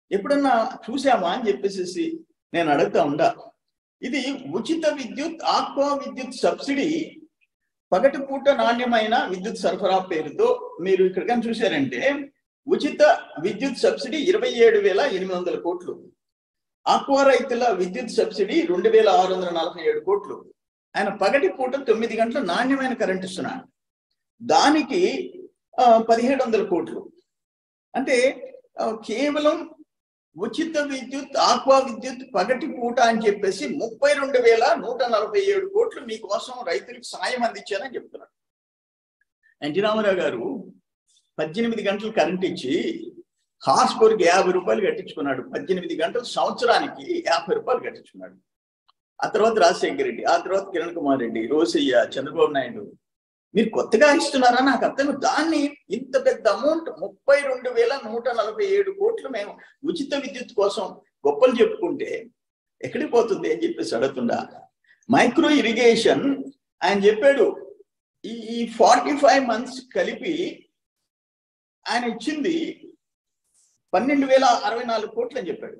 ఎప్పుడన్నా చూసామా అని చెప్పేసి నేను అడుగుతా ఉండా ఇది ఉచిత విద్యుత్ ఆక్వా విద్యుత్ సబ్సిడీ పగటిపూట నాణ్యమైన విద్యుత్ సరఫరా పేరుతో మీరు ఇక్కడ కానీ చూశారంటే ఉచిత విద్యుత్ సబ్సిడీ ఇరవై ఏడు వేల ఎనిమిది వందల కోట్లు ఆక్వా రైతుల విద్యుత్ సబ్సిడీ రెండు వేల ఆరు వందల నలభై ఏడు కోట్లు ఆయన పగటి పూట తొమ్మిది గంటల నాణ్యమైన కరెంట్ ఇస్తున్నాడు దానికి ఆ, పదిహేడు వందల కోట్లు అంటే ఆ, కేవలం ఉచిత విద్యుత్ ఆక్వా విద్యుత్ పగటి పూట అని చెప్పేసి ముప్పై రెండు వేల నూట నలభై ఏడు కోట్లు మీకోసం రైతులకు సాయం అందించారని చెప్తున్నారు ఎన్టీ రామారావు గారు పద్దెనిమిది గంటలు కరెంట్ ఇచ్చి హాస్పూర్కి యాభై రూపాయలు కట్టించుకున్నాడు పద్దెనిమిది గంటలు సంవత్సరానికి యాభై రూపాయలు కట్టించుకున్నాడు ఆ తర్వాత రాజశేఖర రెడ్డి ఆ తర్వాత కిరణ్ కుమార్ రెడ్డి రోసయ్య చంద్రబాబు నాయుడు మీరు కొత్తగా ఇస్తున్నారా నాకు అర్థం కాదు. దాన్ని ఇంత పెద్ద అమౌంట్ ముప్పై రెండు వేల నూట నలభై ఏడు కోట్లు మేము ఉచిత విద్యుత్ కోసం గొప్పలు చెప్పుకుంటే ఎక్కడికి పోతుంది అని చెప్పేసి అడుగుతుండా మైక్రో ఇరిగేషన్ ఆయన చెప్పాడు ఈ ఈ ఫార్టీ ఫైవ్ మంత్స్ కలిపి ఆయన ఇచ్చింది పన్నెండు వేల అరవై నాలుగు కోట్లు అని చెప్పాడు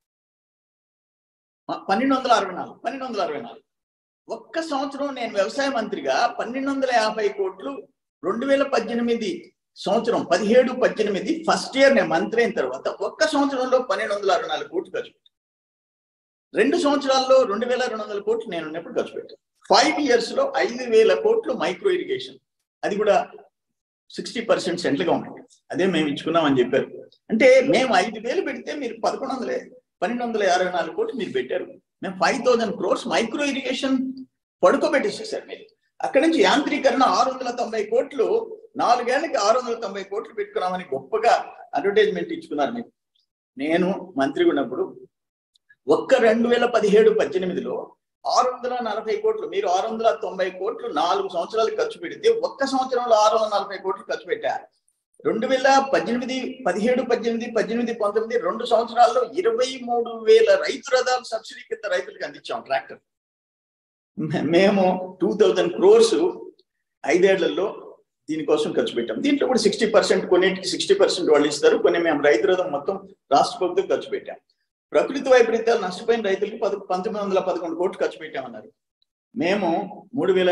ప- పన్నెండు వందల అరవై నాలుగు పన్నెండు వందల అరవై నాలుగు ఒక్క సంవత్సరం నేను వ్యవసాయ మంత్రిగా పన్నెండు వందల యాభై కోట్లు రెండు వేల పద్దెనిమిది సంవత్సరం పదిహేడు పద్దెనిమిది ఫస్ట్ ఇయర్ నేను మంత్రి అయిన తర్వాత ఒక్క సంవత్సరంలో పన్నెండు వందల అరవై నాలుగు కోట్లు ఖర్చు పెట్టాను రెండు సంవత్సరాల్లో రెండు వేల రెండు వందల కోట్లు నేను ఉన్నప్పుడు ఖర్చు పెట్టాను ఫైవ్ ఇయర్స్ లో ఐదు వేల కోట్లు మైక్రో ఇరిగేషన్ అది కూడా సిక్స్టీ పర్సెంట్ సెంట్రల్ గవర్నమెంట్ అదే మేము ఇచ్చుకున్నామని చెప్పారు అంటే మేము ఐదు వేలు పెడితే మీరు పదకొండు వందల పన్నెండు వందల అరవై నాలుగు కోట్లు మీరు పెట్టారు మేము five thousand crores micro irrigation పడుకోబెట్టేసేసారు మీరు అక్కడి నుంచి యాంత్రీకరణ ఆరు వందల తొంభై కోట్లు నాలుగేళ్లకి ఆరు వందల తొంభై కోట్లు పెట్టుకున్నామని గొప్పగా అడ్వర్టైజ్మెంట్ ఇచ్చుకున్నారు మీరు నేను మంత్రిగా ఉన్నప్పుడు ఒక్క రెండు వేల పదిహేడు పద్దెనిమిదిలో ఆరు వందల నలభై కోట్లు మీరు ఆరు వందల తొంభై కోట్లు నాలుగు సంవత్సరాలు ఖర్చు పెడితే ఒక్క సంవత్సరంలో ఆరు వందల నలభై కోట్లు ఖర్చు పెట్టారు రెండు వేల పద్దెనిమిది పదిహేడు పద్దెనిమిది పద్దెనిమిది పంతొమ్మిది రెండు సంవత్సరాల్లో ఇరవై మూడు వేల రైతు రథాలు సబ్సిడీ కింద రైతులకు అందించాం ట్రాక్టర్ మే- మేము టూ థౌజండ్ క్రోర్స్ ఐదేళ్లలో దీనికోసం ఖర్చు పెట్టాం దీంట్లో కూడా సిక్స్టీ పర్సెంట్ కొన్నింటికి సిక్స్టీ పర్సెంట్ వాళ్ళు ఇస్తారు కొన్ని మేము రైతు రథం మొత్తం రాష్ట్ర ప్రభుత్వం ఖర్చు పెట్టాం ప్రకృతి వైపరీత్యాలు నష్టపోయిన రైతులకు పద పంతొమ్మిది వందల పదకొండు కోట్లు ఖర్చు పెట్టామన్నారు మేము మూడు వేల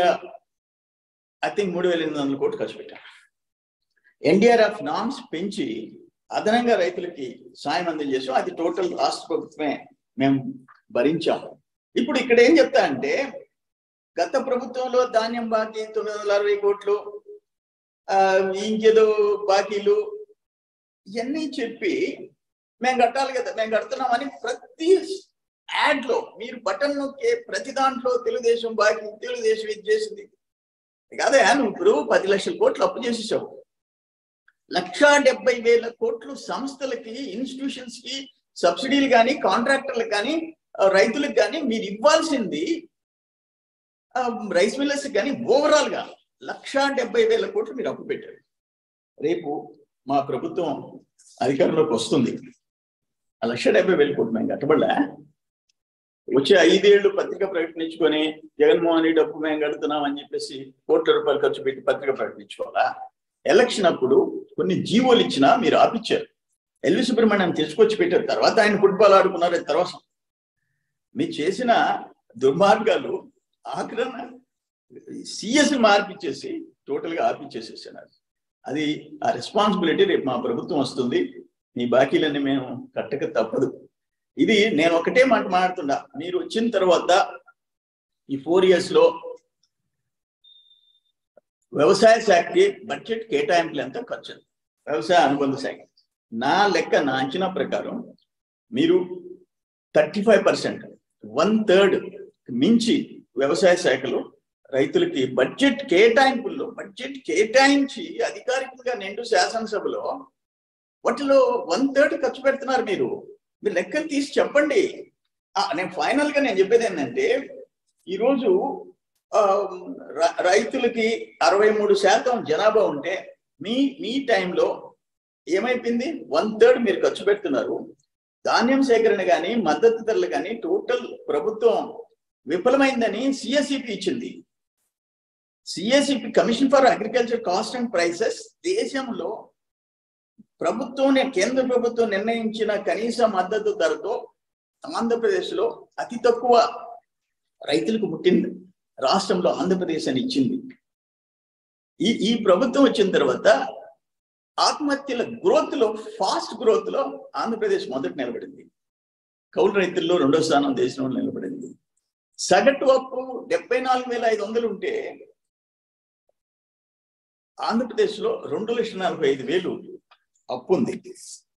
ఐ థింక్ మూడు వేల ఎనిమిది వందల కోట్లు ఖర్చు పెట్టాం ఎన్డీఆర్ఎఫ్ నామ్స్ పెంచి అదనంగా రైతులకి సాయం అందజేసాం అది టోటల్ రాష్ట్ర ప్రభుత్వమే మేము భరించాం ఇప్పుడు ఇక్కడ ఏం చెప్తా అంటే గత ప్రభుత్వంలో ధాన్యం బాకీ తొమ్మిది వందల అరవై కోట్లు ఆ, ఇంకేదో బాకీలు ఇవన్నీ చెప్పి మేము కట్టాలి కదా మేము కడుతున్నామని ప్రతి యాడ్ లో మీరు బటన్ నొక్కే ప్రతి దాంట్లో తెలుగుదేశం బాకీ తెలుగుదేశం ఇది చేసింది కాదే నువ్వు ఇప్పుడు పది లక్షల కోట్లు అప్పు చేసేసావు లక్షా డెబ్బై వేల కోట్లు సంస్థలకి ఇన్స్టిట్యూషన్స్ కి సబ్సిడీలు కానీ కాంట్రాక్టర్లకు కానీ ఆ, రైతులకు కానీ మీరు ఇవ్వాల్సింది ఆ, రైస్ మిల్లర్స్ కానీ ఓవరాల్ గా లక్షా డెబ్బై వేల కోట్లు మీరు అప్పు పెట్టారు రేపు మా ప్రభుత్వం అధికారంలోకి వస్తుంది ఆ లక్ష డెబ్బై వేల కోట్లు మేము కట్టబడలే వచ్చే ఐదేళ్లు పత్రిక ప్రకటించుకొని జగన్మోహన్ రెడ్డి అప్పు మేము కడుతున్నాం అని చెప్పేసి కోట్ల రూపాయలు ఖర్చు పెట్టి పత్రిక ప్రకటించుకోవాలా ఎలక్షన్ అప్పుడు కొన్ని జీవోలు ఇచ్చినా మీరు ఆపిచ్చారు ఎల్వి సుబ్రహ్మణ్యం తీసుకొచ్చి పెట్టారు తర్వాత ఆయన ఫుట్బాల్ ఆడుకున్నారు అది తర్వాత మీరు చేసిన దుర్మార్గాలు ఆఖరణ సిఎస్ మార్పిచ్చేసి టోటల్ గా ఆపిచ్చేసేసారు అది ఆ రెస్పాన్సిబిలిటీ రేపు మా ప్రభుత్వం వస్తుంది మీ బాకీలన్నీ మేము కట్టక తప్పదు ఇది నేను ఒకటే మాట మాడుతున్నా మీరు వచ్చిన తర్వాత ఈ ఫోర్ ఇయర్స్ లో వ్యవసాయ శాఖకి బడ్జెట్ కేటాయింపులు ఎంత ఖర్చు అయింది? వ్యవసాయ అనుబంధ శాఖ నా లెక్క నా అంచనా ప్రకారం మీరు thirty five percent one third మించి వ్యవసాయ శాఖలో రైతులకి బడ్జెట్ కేటాయింపుల్లో బడ్జెట్ కేటాయించి అధికారికంగా నిండు శాసనసభలో వాటిలో వన్ థర్డ్ ఖర్చు పెడుతున్నారు మీరు మీరు లెక్కలు తీసి చెప్పండి ఆ, నేను ఫైనల్ గా నేను చెప్పేది ఏంటంటే ఈరోజు ఆ, ర- రైతులకి అరవై మూడు శాతం జనాభా ఉంటే మీ మీ టైంలో ఏమైపోయింది వన్ థర్డ్ మీరు ఖర్చు పెడుతున్నారు ధాన్యం సేకరణ కానీ మద్దతు ధరలు కానీ టోటల్ ప్రభుత్వం విఫలమైందని సిఎస్ఈపి ఇచ్చింది సిఎస్ఈపి commission for agriculture cost and prices దేశంలో ప్రభుత్వం కేంద్ర ప్రభుత్వం నిర్ణయించిన కనీస మద్దతు ధరతో ఆంధ్రప్రదేశ్ లో అతి తక్కువ రైతులకు పుట్టింది రాష్ట్రంలో ఆంధ్రప్రదేశ్ అని ఇచ్చింది ఈ ఈ ప్రభుత్వం వచ్చిన తర్వాత ఆత్మహత్యల గ్రోత్ లో ఫాస్ట్ గ్రోత్ లో ఆంధ్రప్రదేశ్ మొదటి నిలబడింది కౌలు రైతుల్లో రెండో స్థానం దేశంలో నిలబడింది సగటు అప్పు డెబ్బై నాలుగు వేల ఐదు వందలు ఉంటే ఆంధ్రప్రదేశ్ లో రెండు లక్షల నలభై ఐదు వేలు అప్పు ఉంది